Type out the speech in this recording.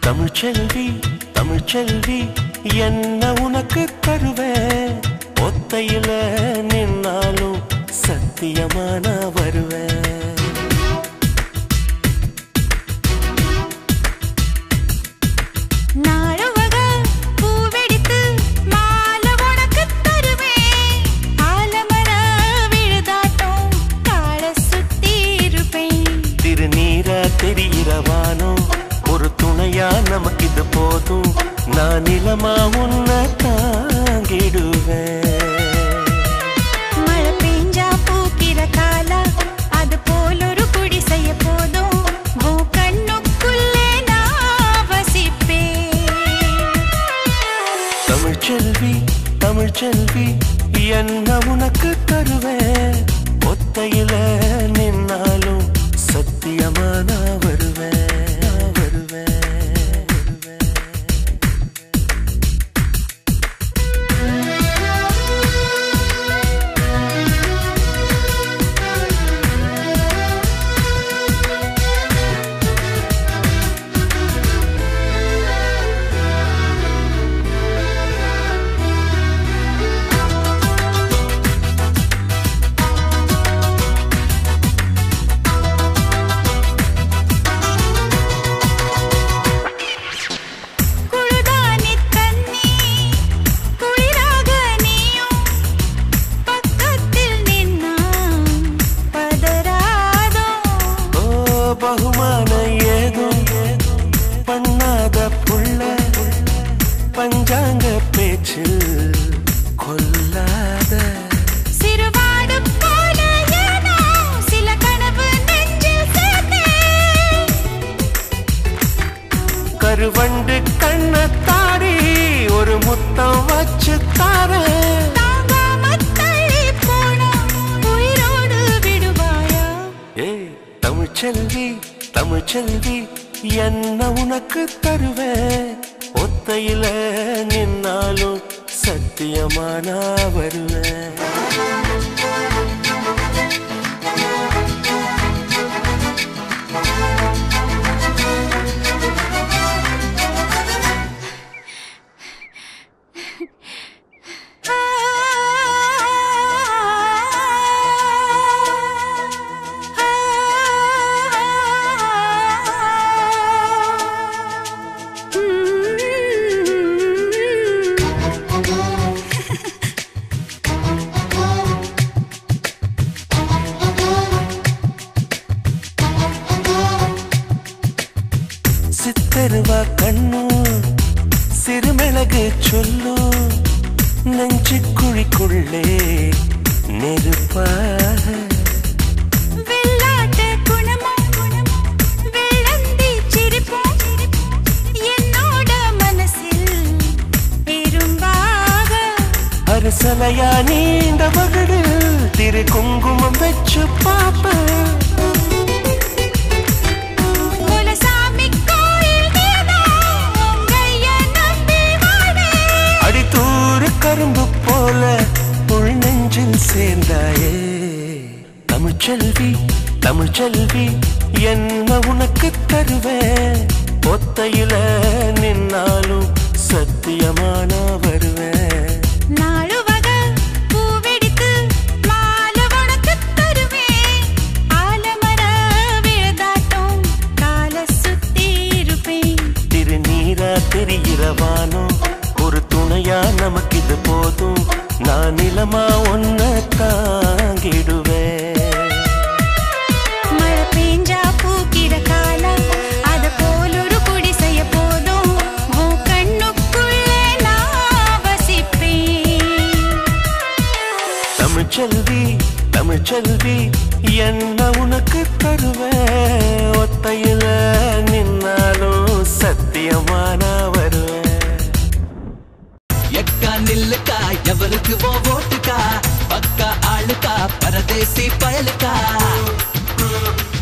தமிழ்ச்செல்வி தமிழ்ச்செல்வி என்ன உனக்கு தருவேன் ஒத்தையில நின்னாலும் சத்தியமா நான் வருவேன் நாளுவக பூவெடுத்து மாலை உனக்குத் தருவேன். ஆலமர விழுதாட்டம் காலை சுத்தி இருப்பேன். திருநீரா தெரிகிறவானோ ஒரு துணையா நமக்கு இது போதும் நான் நிலமா உன்னை தாங்கிடுவேன் மழை பெஞ்சா பூக்கிற காலா, அது போல் ஒரு குடிசைய போதும். உன் கண்ணுக்குள்ளே நான் வசிப்பேன். தமிழ்ச்செல்வி தமிழ்ச்செல்வி என்ன உனக்கு தருவேன் ஒத்தையில நின்னாலும் சத்தியமா நான் வருவேன் நான் வருவேன் வருவேன் குழுதானித் தண்ணி, குளிராக நீயும் பக்கத்தில் நின்னா பதறாதோ ஓ பகுமான ஏதும் பண்ணாத புள்ள பஞ்சாங்க பேச்சு கொல்லாத சிறுவாடு போல ஏனோ சில கனவு நெஞ்சில் சேர்த்தேன். கருவண்டு கண்ணத்தாடி ஒரு முத்தம் வச்சு தாரேன் தாங்காமத் தள்ளிப் போனா உயிரோடு விடுவாயா? ஏய் தமிழ்ச்செல்வி தமிழ்ச்செல்வி என்ன உனக்கு தருவேன் ஒத்தையில நின்னாலும் சத்தியமா நான் வருவேன் ஆ, ஆ, ம். சித்தருவா கண்ணு சிறுமிளகு சொல்லு நெஞ்சு குழிக்குள்ளே நெருப்பாக வெள்ளாட்டு குணமும் வெள்ளந்தி சிரிப்பும் என்னோட மனசில் இரும்பாக அரசலையா நீண்ட மகடு திரு குங்குமம் வச்சு பாப்பேன் குலசாமி கோயில் நீதான் உங்கைய நம்பி வாழேன். அடித்தூறு கரும்பு போல உள் நெஞ்சில் சேர்ந்தாயே தமிழ்ச்செல்வி தமிழ்ச்செல்வி என்ன உனக்கு தருவேன் ஒத்தையில நின்னாலும் சத்தியமா நான் வருவேன் நாளுவக பூவெடுத்து மாலை உனக்குத் தருவேன். ஆலமர விழுதாட்டம் காலை சுத்தி இருப்பேன். திருநீரா தெரிகிறவானோ ஒரு துணையா நமக்கு இது போதும் நான் நிலமா ஒன்ன தாங்கிடுவேன் மழை பெஞ்சா பூக்கிற காலம், அது போல் ஒரு குடிசைய போதும். உன் கண்ணுக்குள்ளே நான் வசிப்பேன். தமிழ்ச்செல்வி தமிழ்ச்செல்வி என்ன உனக்கு தருவேன் ஒத்தையில நின்னாலும் சத்தியமா நான் வருவேன் எக்கா நில்லுக்கா எவருக்கு ஓ ஓட்டுக்கா பக்கா ஆளுக்கா பரதேசி பயலுக்கா